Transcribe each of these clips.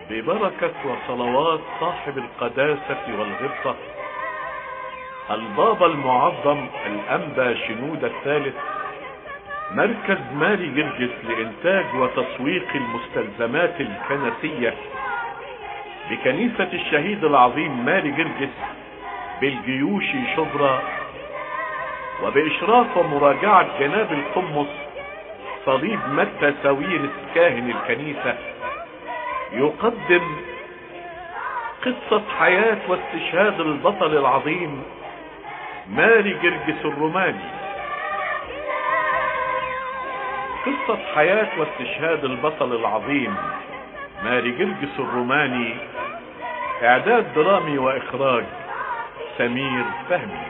ببركة وصلوات صاحب القداسة والغبطة البابا المعظم الأنبا شنود الثالث مركز ماري جرجس لإنتاج وتسويق المستلزمات الكنسية بكنيسة الشهيد العظيم ماري جرجس بالجيوشي شبرا وبإشراف ومراجعة جناب القمص صليب متى ساويرس كاهن الكنيسة يقدم قصة حياة واستشهاد البطل العظيم ماري جرجس الروماني قصة حياة واستشهاد البطل العظيم ماري جرجس الروماني اعداد درامي واخراج سمير فهمي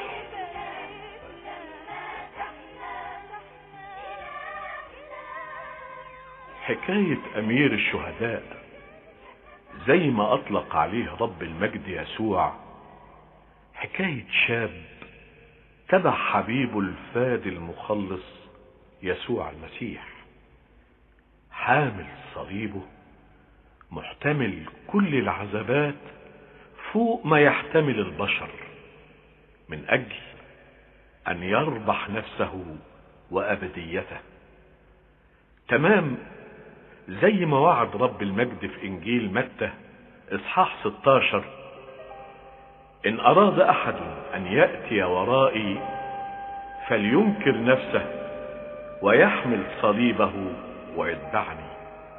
حكاية امير الشهداء زي ما اطلق عليه رب المجد يسوع حكاية شاب تبع حبيبه الفادي المخلص يسوع المسيح حامل صليبه محتمل كل العذابات فوق ما يحتمل البشر من اجل ان يربح نفسه وابديته تمام زي ما وعد رب المجد في انجيل متى اصحاح 16 ان اراد احد ان ياتي ورائي فلينكر نفسه ويحمل صليبه ويتبعني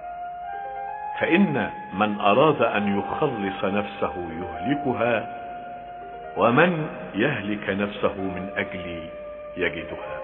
فان من اراد ان يخلص نفسه يهلكها ومن يهلك نفسه من اجلي يجدها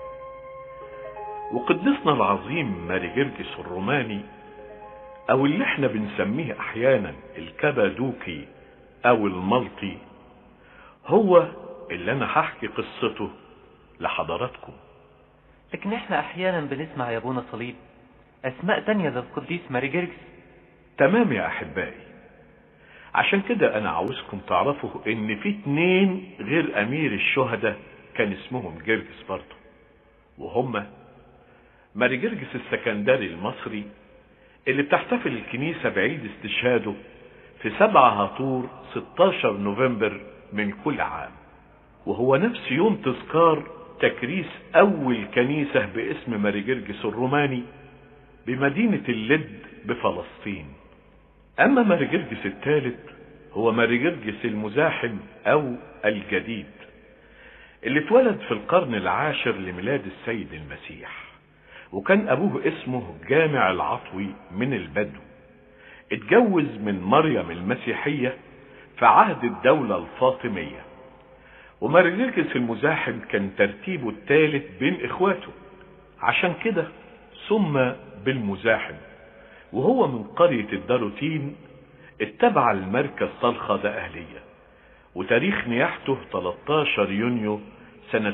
وقدسنا العظيم ماري جرجس الروماني او اللي احنا بنسميه احيانا الكبادوكي او الملطي هو اللي انا هحكي قصته لحضراتكم لكن احنا احيانا بنسمع يا ابونا صليب اسماء تانية للقديس ماري جرجس تمام يا احبائي عشان كده انا عاوزكم تعرفوا ان في اتنين غير امير الشهداء كان اسمهم جرجس برضه وهما ماري جرجس السكندري المصري اللي بتحتفل الكنيسة بعيد استشهاده في 7 هطور 16 نوفمبر من كل عام وهو نفس يوم تذكار تكريس اول كنيسة باسم ماري جرجس الروماني بمدينة اللد بفلسطين اما ماري جرجس الثالث هو ماري جرجس المزاحم او الجديد اللي اتولد في القرن العاشر لميلاد السيد المسيح وكان ابوه اسمه جامع العطوي من البدو اتجوز من مريم المسيحية في عهد الدولة الفاطمية وماري جرجس المزاحم كان ترتيبه الثالث بين اخواته عشان كده سمى بالمزاحم وهو من قرية الداروتين اتبع المركز صلخة أهلية وتاريخ نياحته 13 يونيو سنة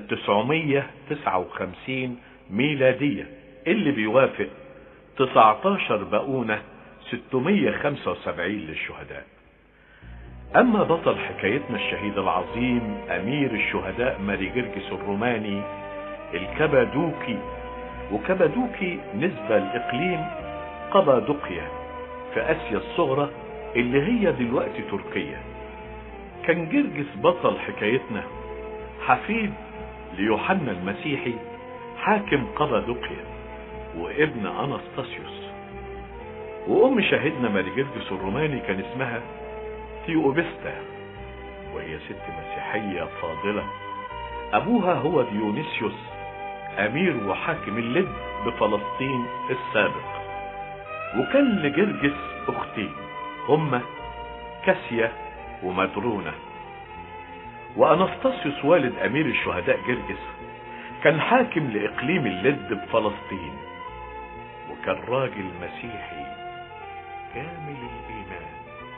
959 ميلادية اللي بيوافق 19 بقونة 675 للشهداء اما بطل حكايتنا الشهيد العظيم امير الشهداء ماري جرجس الروماني الكبادوكي وكبادوكي نسبة لاقليم قبادوقيا في اسيا الصغرى اللي هي دلوقتي تركيا كان جرجس بطل حكايتنا حفيد ليوحنا المسيحي حاكم قبادوقيا وابن انستاسيوس وام شاهدنا ماري جرجس الروماني كان اسمها ثيوبستا وهي ست مسيحية فاضلة ابوها هو ديونيسيوس امير وحاكم اللد بفلسطين السابق وكان لجرجس اختين هما كاسيا ومدرونة وانستاسيوس والد امير الشهداء جرجس كان حاكم لاقليم اللد بفلسطين وكان راجل مسيحي كامل الايمان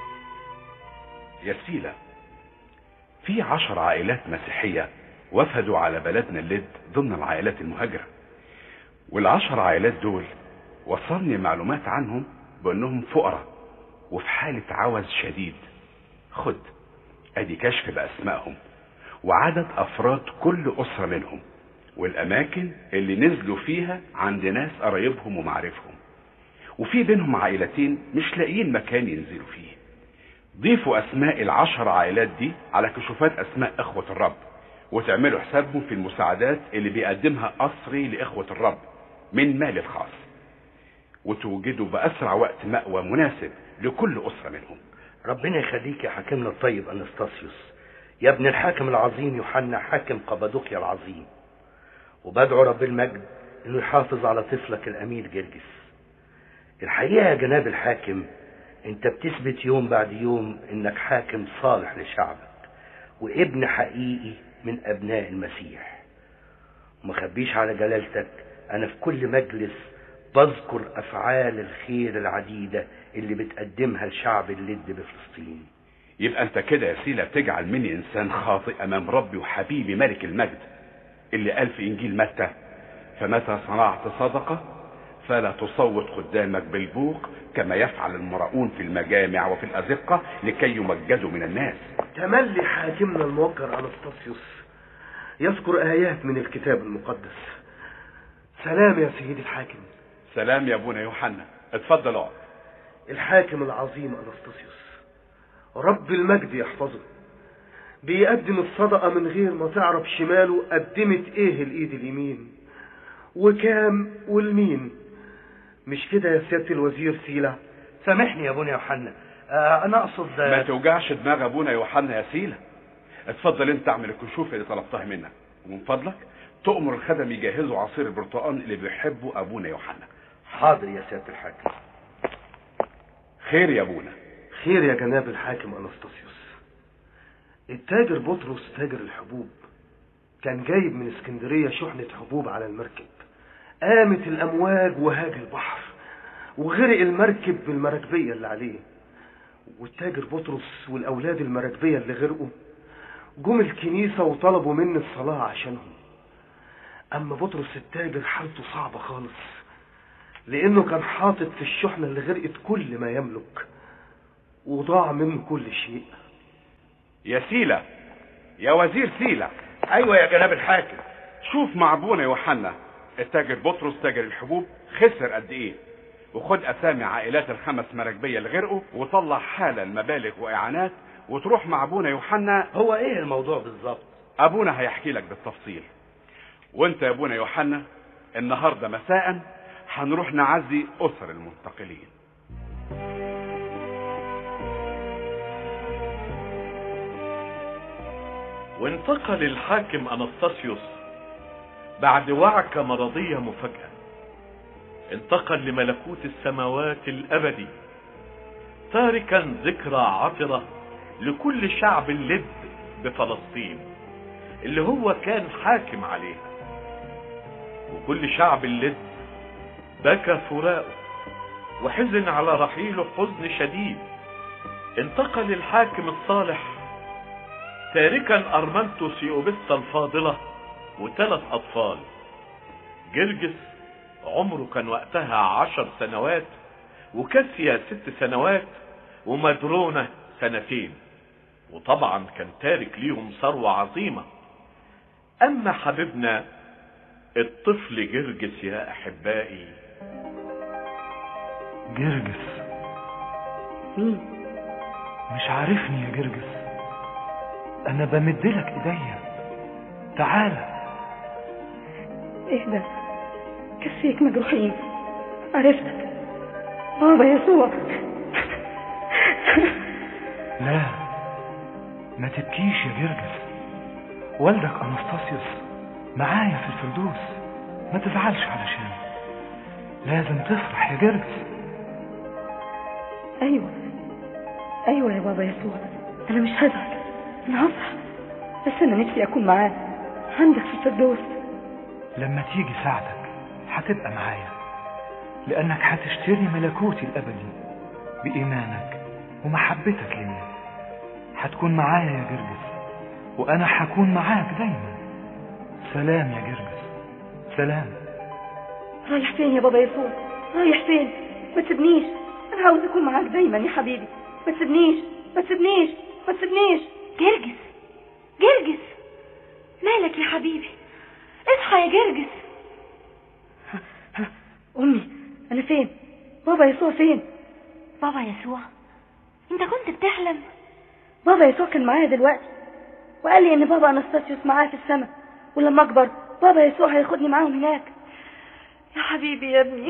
يا سيلة في عشر عائلات مسيحية وفدوا على بلدنا اللد ضمن العائلات المهاجرة والعشر عائلات دول وصلني معلومات عنهم بانهم فقراء وفي حالة عوز شديد خد ادي كشف باسمائهم وعدد افراد كل اسرة منهم والاماكن اللي نزلوا فيها عند ناس قرايبهم ومعارفهم وفي بينهم عائلتين مش لاقيين مكان ينزلوا فيه ضيفوا اسماء العشر عائلات دي على كشوفات اسماء اخوة الرب وتعملوا حسابهم في المساعدات اللي بيقدمها قصري لاخوة الرب من مال الخاص وتوجدوا باسرع وقت مأوى مناسب لكل اسرة منهم ربنا يخليك يا حاكمنا الطيب انستاسيوس يا ابن الحاكم العظيم يوحنا حاكم قبادوقيا العظيم وبدعو رب المجد انه يحافظ على طفلك الامير جرجس الحقيقه يا جناب الحاكم انت بتثبت يوم بعد يوم انك حاكم صالح لشعبك وابن حقيقي من ابناء المسيح ومخبيش على جلالتك انا في كل مجلس بذكر افعال الخير العديده اللي بتقدمها لشعب اللد بفلسطين يبقى انت كده يا سيلا بتجعل مني انسان خاطئ امام ربي وحبيبي ملك المجد اللي قال في انجيل متى فمتى صنعت صدقه فلا تصوت قدامك بالبوق كما يفعل المرؤون في المجامع وفي الازقه لكي يمجدوا من الناس تملي حاكمنا الموقر انستاسيوس يذكر ايات من الكتاب المقدس سلام يا سيدي الحاكم سلام يا ابونا يوحنا اتفضل اقعد الحاكم العظيم انستاسيوس رب المجد يحفظه بيقدم الصدقة من غير ما تعرف شماله قدمت ايه الايد اليمين وكام والمين مش كده يا سيادة الوزير سيلا سامحني يا ابونا يوحنا آه انا اقصد ما توجعش دماغ ابونا يوحنا يا سيلا اتفضل انت اعمل الكشوف اللي طلبتها منك ومن فضلك تؤمر الخدم يجهزوا عصير البرتقال اللي بيحبه ابونا يوحنا حاضر يا سيادة الحاكم خير يا ابونا خير يا جناب الحاكم انستاسيوس التاجر بطرس تاجر الحبوب كان جايب من اسكندرية شحنة حبوب على المركب قامت الأمواج وهاج البحر وغرق المركب بالمراكبية اللي عليه والتاجر بطرس والأولاد المراكبية اللي غرقوا جم الكنيسة وطلبوا مني الصلاة عشانهم أما بطرس التاجر حالته صعبة خالص لأنه كان حاطط في الشحنة اللي غرقت كل ما يملك وضاع منه كل شيء يا سيلا يا وزير سيلا أيوة يا جناب الحاكم شوف مع ابونا يوحنا التاجر بطرس تاجر الحبوب خسر قد ايه وخد اسامي عائلات الخمس مراكبية اللي غرقوا وطلع حالا مبالغ واعانات وتروح مع ابونا يوحنا هو ايه الموضوع بالظبط ابونا هيحكي لك بالتفصيل وانت يا ابونا يوحنا النهارده مساء هنروح نعزي اسر المنتقلين وانتقل الحاكم انستاسيوس بعد وعكة مرضية مفاجئة انتقل لملكوت السماوات الابدي تاركا ذكرى عطرة لكل شعب اللد بفلسطين اللي هو كان حاكم عليها وكل شعب اللد بكى فراقه وحزن على رحيله حزن شديد انتقل الحاكم الصالح تاركا ارمنته سيوبستا الفاضلة وثلاث اطفال جرجس عمره كان وقتها عشر سنوات وكاسيا ست سنوات ومدرونة سنتين وطبعا كان تارك ليهم ثروة عظيمة اما حبيبنا الطفل جرجس يا احبائي جرجس مين مش عارفني يا جرجس انا بمدلك ايديا تعالى ايه ده كفيك مجروحين عرفتك بابا يسوع لا ما تبكيش يا جرجس والدك انستاسيوس معايا في الفردوس ما تزعلش علشان لازم تفرح يا جرجس ايوه ايوه يا بابا يسوع انا مش هزعل انا هفرح بس انا نفسي اكون معاه عندك في الفردوس لما تيجي ساعتك هتبقى معايا لانك هتشتري ملكوتي الابدي بايمانك ومحبتك ليا هتكون معايا يا جرجس وانا هكون معاك دايما سلام يا جرجس سلام رايح فين يا بابا يسوع رايح فين ما تسيبنيش انا عاوز اكون معاك دايما يا حبيبي ما تسيبنيش ما تسيبنيش ما تسيبنيش جرجس جرجس مالك يا حبيبي اصحى يا جرجس امي انا فين بابا يسوع فين بابا يسوع انت كنت بتحلم بابا يسوع كان معايا دلوقتي وقال لي ان بابا انستاسيوس معاه في السماء ولما اكبر بابا يسوع هياخدني معاهم هناك يا حبيبي يا ابني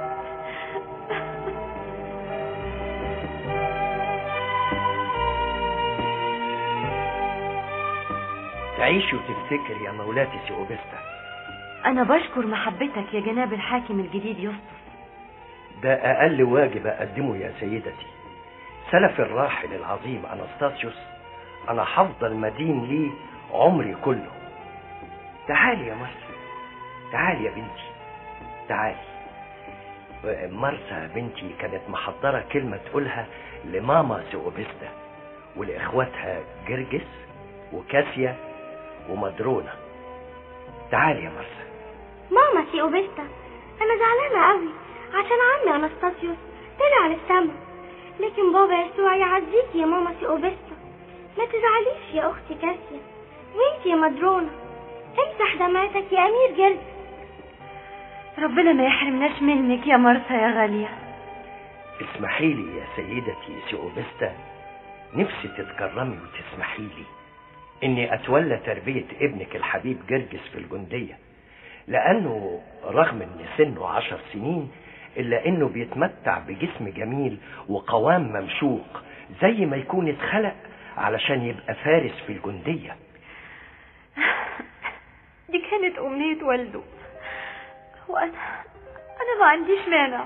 تعيش وتفتكر يا مولاتي سيوبستا انا بشكر محبتك يا جناب الحاكم الجديد يسطس ده أقل واجب أقدمه يا سيدتي سلف الراحل العظيم أنستاسيوس أنا هفضل مدين ليه عمري كله تعالي يا مرسى تعالي يا بنتي تعالي مرسى بنتي كانت محضرة كلمة تقولها لماما سيوبستا ولإخواتها جرجس وكاسيا ومدرونة تعالي يا مرسى ماما سيوبستا انا زعلانه قوي عشان عمي انستاسيوس طلع للسما لكن بابا يسوع يعزيكي يا ماما سيوبستا ما تزعليش يا اختي كاسيا وانتي يا مدرونة امسح دمعتك يا امير جلد ربنا ما يحرمناش منك يا مرسى يا غالية اسمحي لي يا سيدتي سيوبستا نفسي تتكرمي وتسمحي لي اني اتولى تربية ابنك الحبيب جرجس في الجندية لانه رغم ان سنه عشر سنين الا انه بيتمتع بجسم جميل وقوام ممشوق زي ما يكون اتخلق علشان يبقى فارس في الجندية دي كانت أمنية والده وأنا أنا ما عنديش مانع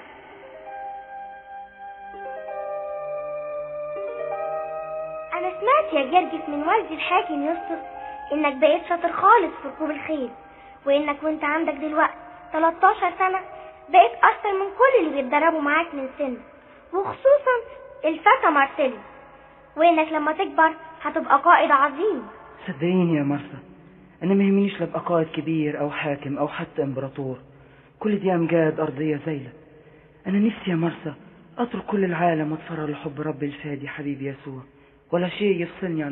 انا سمعت يا جرجس من والدي الحاكم يسطس انك بقيت شاطر خالص في ركوب الخيل وانك وانت عندك دلوقتي 13 سنة بقيت اشطر من كل اللي بيتدربوا معاك من سن وخصوصا الفتى مارسيلو وانك لما تكبر هتبقى قائد عظيم صدقيني يا مرسى انا ما يهمنيش لا ابقى قائد كبير او حاكم او حتى امبراطور كل دي امجاد ارضيه زايله انا نفسي يا مرسى اترك كل العالم واتفرغ لحب ربي الفادي حبيبي يسوع ولا شيء يفصلني عن